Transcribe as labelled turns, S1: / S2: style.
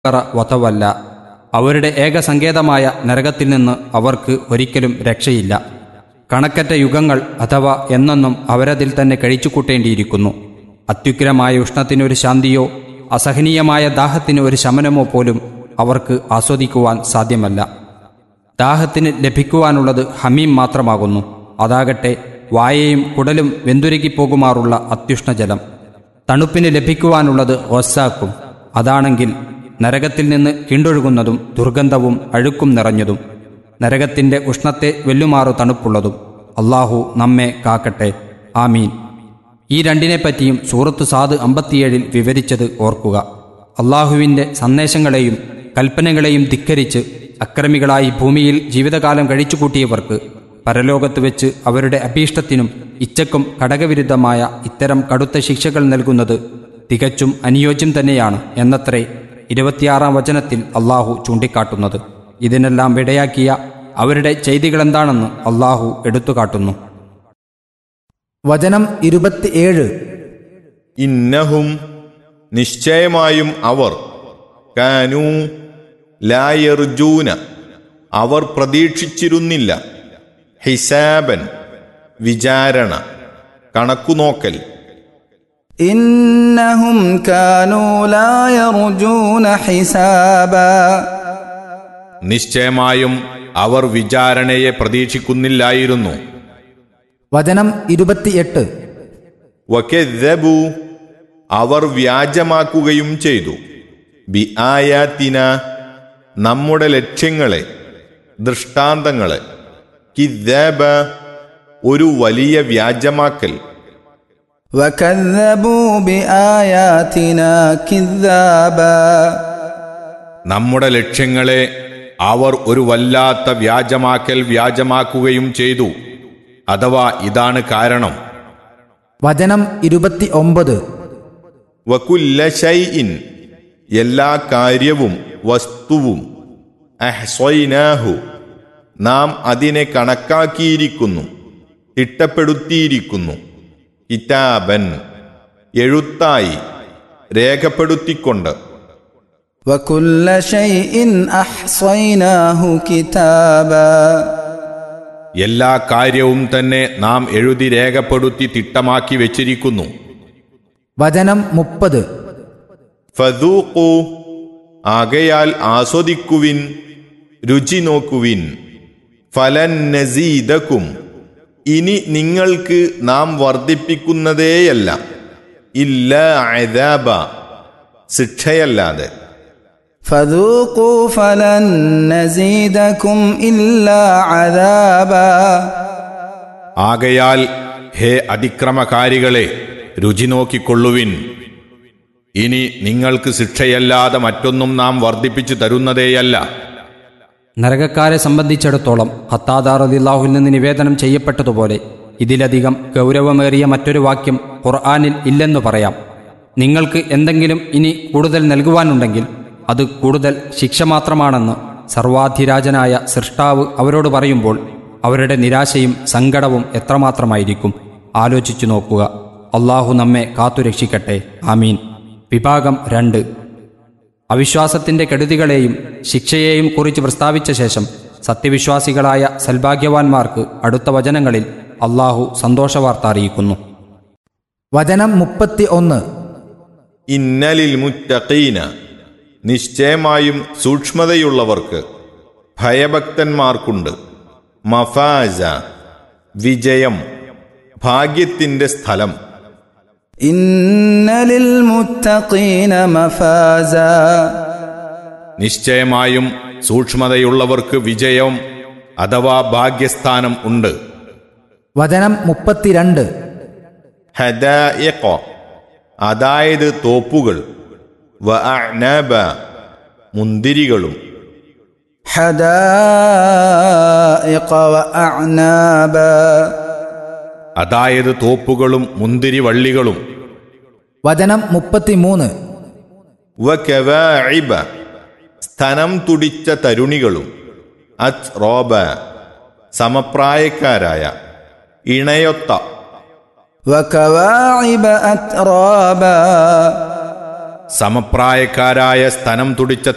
S1: ഖറ വതവല്ല അവരുടെ ഏക സങ്കേതമായ നരകത്തിൽ നിന്ന് അവർക്ക് ഒരിക്കലും രക്ഷയില്ല കണക്കറ്റ യുഗങ്ങൾ അഥവാ എന്നെന്നും അവരതിൽ തന്നെ കഴിച്ചുകൂട്ടേണ്ടിയിരിക്കുന്നു അത്യുഗ്രമായ ഉഷ്ണത്തിനൊരു ശാന്തിയോ അസഹനീയമായ ദാഹത്തിന് ഒരു ശമനമോ പോലും അവർക്ക് ആസ്വദിക്കുവാൻ സാധ്യമല്ല ദാഹത്തിന് ലഭിക്കുവാനുള്ളത് ഹമീം മാത്രമാകുന്നു അതാകട്ടെ വായയും കുടലും വെന്തുരുകിപ്പോകുമാറുള്ള അത്യുഷ്ണജലം തണുപ്പിന് ലഭിക്കുവാനുള്ളത് ഒസാക്കും അതാണെങ്കിൽ നരകത്തിൽ നിന്ന് കിണ്ടൊഴുകുന്നതും ദുർഗന്ധവും അഴുക്കും നിറഞ്ഞതും നരകത്തിന്റെ ഉഷ്ണത്തെ വെല്ലുമാറു തണുപ്പുള്ളതും അള്ളാഹു നമ്മെ കാക്കട്ടെ ആമീൻ ഈ രണ്ടിനെപ്പറ്റിയും സൂറത്ത് സാദ് അമ്പത്തിയേഴിൽ വിവരിച്ചത് ഓർക്കുക അള്ളാഹുവിൻ്റെ സന്ദേശങ്ങളെയും കൽപ്പനകളെയും ധിക്കരിച്ച് അക്രമികളായി ഭൂമിയിൽ ജീവിതകാലം കഴിച്ചുകൂട്ടിയവർക്ക് പരലോകത്ത് വെച്ച് അവരുടെ അഭീഷ്ടത്തിനും ഇച്ഛക്കും ഘടകവിരുദ്ധമായ ഇത്തരം കടുത്ത ശിക്ഷകൾ നൽകുന്നത് തികച്ചും അനുയോജ്യം തന്നെയാണ് എന്നത്രേ ഇരുപത്തിയാറാം വചനത്തിൽ അള്ളാഹു ചൂണ്ടിക്കാട്ടുന്നത് ഇതിനെല്ലാം വിടയാക്കിയ അവരുടെ ചെയ്തികളെന്താണെന്ന് അള്ളാഹു എടുത്തുകാട്ടുന്നു
S2: വചനം ഇരുപത്തിയേഴ്
S3: ഇന്നഹും നിശ്ചയമായും അവർ കാനൂ ലായർജൂന അവർ പ്രതീക്ഷിച്ചിരുന്നില്ല ഹിസാബൻ വിചാരണ കണക്കുനോക്കൽ
S2: إنهم كانوا لا يرجون حسابا
S3: നിശ്ചയമായും അവർ വിചാരണയെ പ്രതീക്ഷിക്കുന്നില്ലായിരുന്നു
S2: വചനം ഇരുപത്തിയെട്ട്
S3: വക്കെദബു അവർ വ്യാജമാക്കുകയും ചെയ്തു ബി ആയാത്തിന നമ്മുടെ ലക്ഷ്യങ്ങളെ ദൃഷ്ടാന്തങ്ങളെ കിദബ ഒരു വലിയ വ്യാജമാക്കൽ
S2: وكذبوا بآياتنا كذابا
S3: നമ്മുടെ ലക്ഷ്യങ്ങളെ അവർ ഒരു വല്ലാത്ത വ്യാജമാക്കൽ വ്യാജമാക്കുകയും ചെയ്തു അഥവാ ഇതാണ് കാരണം
S2: വചനം ഇരുപത്തി ഒമ്പത്
S3: വകുല്ല ഷൈഇൻ എല്ലാ കാര്യവും വസ്തുവും അഹ്സൈനാഹു നാം അതിനെ കണക്കാക്കിയിരിക്കുന്നു തിട്ടപ്പെടുത്തിയിരിക്കുന്നു കിതാബൻ എഴുത്തായി രേഖപ്പെടുത്തിക്കൊണ്ട്
S2: وكل شيء أحصيناه كتابا
S3: എല്ലാ കാര്യവും തന്നെ നാം എഴുതി രേഖപ്പെടുത്തി തിട്ടമാക്കി വെച്ചിരിക്കുന്നു
S2: വചനം മുപ്പത്
S3: ഫദൂഖു ആകയാൽ ആസ്വദിക്കുവിൻ രുചി നോക്കുവിൻ ഫലൻ നസീദക്കും ഇനി നിങ്ങൾക്ക് നാം വർദ്ധിപ്പിക്കുന്നതേയല്ല ഇല്ല അദാബ ശിക്ഷയല്ലാതെ
S2: فذوقوا فلن نزيدكم إلا عذابا
S3: ആകയാൽ ഹേ അതിക്രമകാരികളെ രുചി നോക്കിക്കൊള്ളുവിൻ ഇനി നിങ്ങൾക്ക് ശിക്ഷയല്ലാതെ മറ്റൊന്നും നാം വർദ്ധിപ്പിച്ചു തരുന്നതേയല്ല
S1: നരകക്കാരെ സംബന്ധിച്ചിടത്തോളം ഹത്താദാറദില്ലാഹുവിൽ നിന്ന് നിവേദനം ചെയ്യപ്പെട്ടതുപോലെ ഇതിലധികം ഗൗരവമേറിയ മറ്റൊരു വാക്യം ഖുർആാനിൽ ഇല്ലെന്ന് പറയാം നിങ്ങൾക്ക് എന്തെങ്കിലും ഇനി കൂടുതൽ നൽകുവാനുണ്ടെങ്കിൽ അത് കൂടുതൽ ശിക്ഷ മാത്രമാണെന്ന് സർവാധിരാജനായ സൃഷ്ടാവ് അവരോട് പറയുമ്പോൾ അവരുടെ നിരാശയും സങ്കടവും എത്രമാത്രമായിരിക്കും ആലോചിച്ചു നോക്കുക അള്ളാഹു നമ്മെ കാത്തുരക്ഷിക്കട്ടെ ആമീൻ വിഭാഗം രണ്ട് അവിശ്വാസത്തിന്റെ കെടുതികളെയും ശിക്ഷയെയും കുറിച്ച് പ്രസ്താവിച്ച ശേഷം സത്യവിശ്വാസികളായ സൽഭാഗ്യവാന്മാർക്ക് അടുത്ത വചനങ്ങളിൽ അള്ളാഹു സന്തോഷവാർത്ത അറിയിക്കുന്നു
S2: വചനം മുപ്പത്തി ഒന്ന്
S3: ഇന്നലിൽ മുത്തഖീന നിശ്ചയമായും സൂക്ഷ്മതയുള്ളവർക്ക് ഭയഭക്തന്മാർക്കുണ്ട് മഫാജ വിജയം ഭാഗ്യത്തിന്റെ സ്ഥലം
S2: إن للمتقين مفازا
S3: നിശ്ചയമായും സൂക്ഷ്മതയുള്ളവർക്ക് വിജയം അഥവാ ഭാഗ്യസ്ഥാനം ഉണ്ട്
S2: വചനം മുപ്പത്തിരണ്ട്
S3: ഹദായിഖ അതായത് തോപ്പുകൾ വ അഅ്നാബ മുന്തിരികളും
S2: حدائق وأعنابا
S3: അതായത് തോപ്പുകളും മുന്തിരി വള്ളികളും
S2: വചനം മുപ്പത്തിമൂന്ന്
S3: വ കവാഇബ സ്ഥനം തുടിച്ച തരുണികളും അത് റോബ സമപ്രായക്കാരായ ഇണയൊത്ത
S2: وكواعب أترابا
S3: സമപ്രായക്കാരായ സ്ഥനം തുടിച്ച